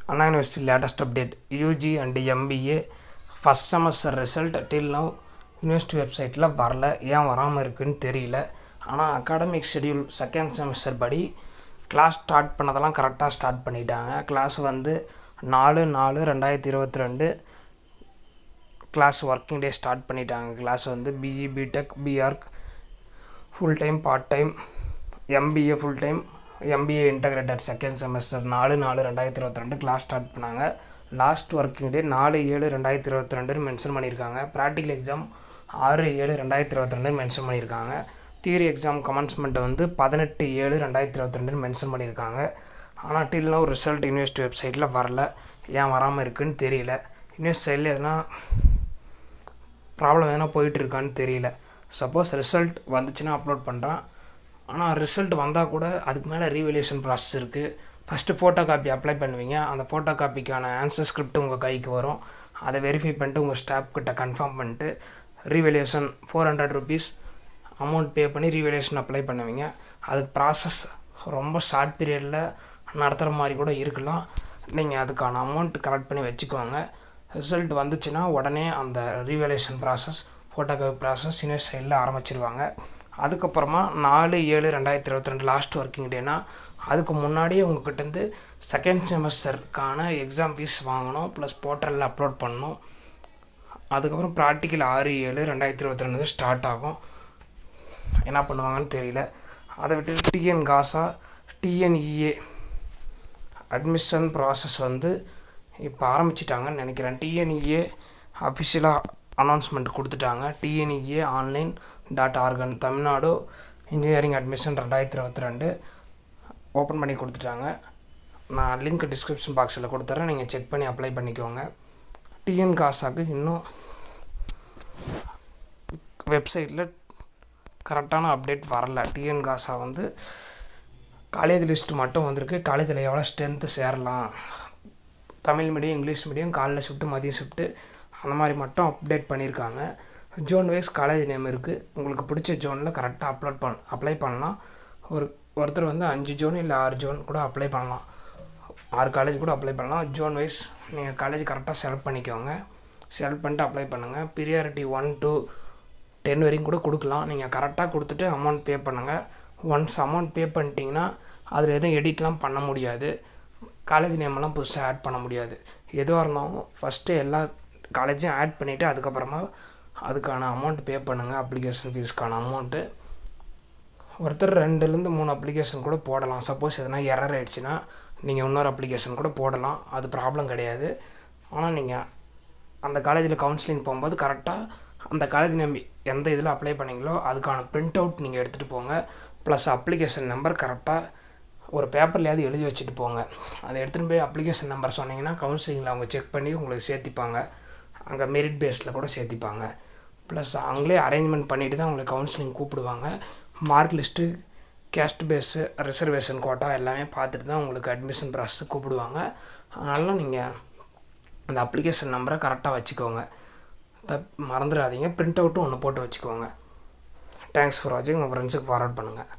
Anna University latest update UG and MBA first semester result till now university வெப்சைட்டில் வரல ஏன் வராமல் இருக்குன்னு தெரியல ஆனால் அகாடமிக் ஷெடியூல் செகண்ட் செமஸ்டர் படி கிளாஸ் ஸ்டார்ட் பண்ணதெல்லாம் கரெக்டாக ஸ்டார்ட் பண்ணிட்டாங்க கிளாஸ் வந்து நாலு நாலு ரெண்டாயிரத்தி இருபத்தி ரெண்டு கிளாஸ் ஒர்க்கிங் டே ஸ்டார்ட் பண்ணிட்டாங்க கிளாஸ் வந்து BE B Tech B Arch full time part time MBA full time MBA integrated second semester நாலு நாலு ரெண்டாயிரத்தி இருபத்தி ரெண்டு கிளாஸ் ஸ்டார்ட் பண்ணாங்க லாஸ்ட் ஒர்க்கிங் டே நாலு ஏழு ரெண்டாயிரத்தி இருபத்தி ரெண்டுன்னு மென்ஷன் பண்ணியிருக்காங்க ப்ராக்டிக்கல் எக்ஸாம் ஆறு ஏழு ரெண்டாயிரத்தி இருபத்தி ரெண்டுன்னு மென்ஷன் பண்ணியிருக்காங்க தியரி எக்ஸாம் கமென்ஸ்மெண்ட்டை வந்து பதினெட்டு ஏழு ரெண்டாயிரத்தி இருபத்தி ரெண்டுன்னு மென்ஷன் பண்ணியிருக்காங்க ஆனால் டில்னா ஒரு ரிசல்ட் யூனிவர்சிட்டி வெப்சைட்டில் வரல ஏன் வராமல் இருக்குன்னு தெரியல யூனிவர்சிட்டி சைடில் எதனா ப்ராப்ளம் எதனா போயிட்டு இருக்கான்னு தெரியல சப்போஸ் ரிசல்ட் வந்துச்சுன்னா அப்லோட் பண்ணுறேன் ஆனால் ரிசல்ட் வந்தால் கூட அதுக்கு மேலே ரீவல்யூஷன் ப்ராசஸ் இருக்குது ஃபஸ்ட்டு ஃபோட்டோ காப்பி அப்ளை பண்ணுவீங்க அந்த ஃபோட்டோ காப்பிக்கான ஆன்சர் ஸ்கிரிப்ட் உங்கள் கைக்கு வரும் அதை வெரிஃபை பண்ணிட்டு உங்கள் ஸ்டாஃப் கிட்ட கன்ஃபார்ம் பண்ணிட்டு revaluation four hundred rupees amount pay பண்ணி ரீவல்யூஷன் அப்ளை பண்ணுவீங்க அதுக்கு ப்ராசஸ் ரொம்ப ஷார்ட் பீரியடில் நடத்துகிற மாதிரி கூட இருக்கலாம் நீங்கள் அதுக்கான அமௌண்ட் கலெக்ட் பண்ணி வச்சுக்கோங்க ரிசல்ட் வந்துச்சுன்னா உடனே அந்த revaluation process photo copy process யூனிவர்ஸ் சைடில் ஆரம்பிச்சிருவாங்க அதுக்கப்புறமா நாலு ஏழு ரெண்டாயிரத்தி இருபத்தி ரெண்டு லாஸ்ட் ஒர்க்கிங் டேனா அதுக்கு முன்னாடியே உங்ககிட்டேருந்து செகண்ட் செமஸ்டருக்கான எக்ஸாம் ஃபீஸ் வாங்கணும் ப்ளஸ் போர்ட்டலில் அப்லோட் பண்ணணும் அதுக்கப்புறம் ப்ராக்டிக்கல் ஆறு ஏழு ரெண்டாயிரத்தி இருபத்தி ரெண்டு ஸ்டார்ட் ஆகும் என்ன பண்ணுவாங்கன்னு தெரியல அதை விட்டு டிஎன் காசா டிஎன்இஏ அட்மிஷன் ப்ராசஸ் வந்து இப்போ ஆரம்பிச்சிட்டாங்கன்னு நினைக்கிறேன் டிஎன்இஏ அஃபிஷியலாக அனௌன்ஸ்மெண்ட் கொடுத்துட்டாங்க TNEA online dot org Tamil Nadu engineering admission ரெண்டாயிரத்தி இருபத்தி ரெண்டு ஓப்பன் பண்ணி கொடுத்துட்டாங்க நான் லிங்க் டிஸ்கிரிப்ஷன் பாக்ஸில் கொடுத்துட்றேன் நீங்கள் செக் பண்ணி அப்ளை பண்ணிக்கோங்க டிஎன் காசாக்கு இன்னும் வெப்சைட்டில் கரெக்டான அப்டேட் வரல டிஎன் காசா வந்து காலேஜ் லிஸ்ட் மட்டும் வந்திருக்கு காலேஜில் எவ்வளோ ஸ்ட்ரென்த்து சேரலாம் தமிழ் மீடியம் இங்கிலீஷ் மீடியம் காலைல ஷிஃப்ட்டு மதியம் ஷிஃப்ட்டு அந்த மாதிரி மட்டும் அப்டேட் பண்ணியிருக்காங்க ஜோன் வைஸ் காலேஜ் நேம் இருக்குது உங்களுக்கு பிடிச்ச ஜோனில் கரெக்டாக அப்லோட் பண் அப்ளை பண்ணலாம் ஒரு ஒருத்தர் வந்து அஞ்சு ஜோன் இல்லை ஆறு ஜோன் கூட அப்ளை பண்ணலாம் ஆறு காலேஜ் கூட அப்ளை பண்ணலாம் ஜோன் வைஸ் நீங்கள் காலேஜ் கரெக்டாக செலக்ட் பண்ணிக்கோங்க செலக்ட் பண்ணிட்டு அப்ளை பண்ணுங்கள் ப்ரியாரிட்டி ஒன் டூ டென் வரைக்கும் கூட கொடுக்கலாம் நீங்கள் கரெக்டாக கொடுத்துட்டு அமௌண்ட் பே பண்ணுங்கள் ஒன்ஸ் அமௌண்ட் பே பண்ணிட்டீங்கன்னா அதில் எதுவும் எடிட்லாம் பண்ண முடியாது காலேஜ் நேமெல்லாம் புதுசாக ஆட் பண்ண முடியாது எதுவாக இருந்தாலும் ஃபஸ்ட்டு எல்லா காலேஜும் ஆட் பண்ணிவிட்டு அதுக்கப்புறமா அதுக்கான அமௌண்ட் பே பண்ணுங்கள் அப்ளிகேஷன் ஃபீஸ்க்கான அமௌண்ட்டு ஒருத்தர் ரெண்டுலேருந்து மூணு அப்ளிகேஷன் கூட போடலாம் சப்போஸ் எதனா எரர் ஆயிடுச்சுன்னா நீங்கள் இன்னொரு அப்ளிகேஷன் கூட போடலாம் அது ப்ராப்ளம் கிடையாது ஆனால் நீங்கள் அந்த காலேஜில் கவுன்சிலிங் போகும்போது கரெக்டாக அந்த காலேஜ் நேம் எந்த இதில் அப்ளை பண்ணீங்களோ அதுக்கான பிரிண்ட் அவுட் நீங்கள் எடுத்துகிட்டு போங்க ப்ளஸ் அப்ளிகேஷன் நம்பர் கரெக்டாக ஒரு பேப்பர்லையாவது எழுதி வச்சுட்டு போங்க அதை எடுத்துகிட்டு போய் அப்ளிகேஷன் நம்பர் சொன்னீங்கன்னா கவுன்சிலிங்கில் அவங்க செக் பண்ணி உங்களுக்கு சேர்த்திப்பாங்க அங்கே மெரிட் பேஸில் கூட சேர்த்திப்பாங்க ப்ளஸ் அவங்களே அரேஞ்ச்மெண்ட் பண்ணிவிட்டு தான் உங்களுக்கு கவுன்சிலிங் கூப்பிடுவாங்க mark list caste base reservation quota எல்லாமே பார்த்துட்டு தான் உங்களுக்கு அட்மிஷன் ப்ராசஸ் கூப்பிடுவாங்க அதனால நீங்கள் அந்த அப்ளிகேஷன் நம்பரை கரெக்டாக வச்சுக்கோங்க தப் மறந்துடாதீங்க ப்ரிண்ட் அவுட்டும் ஒன்று போட்டு வச்சுக்கோங்க தேங்க்ஸ் ஃபார் வாட்சிங் உங்கள் ஃப்ரெண்ட்ஸுக்கு ஃபார்வர்ட் பண்ணுங்கள்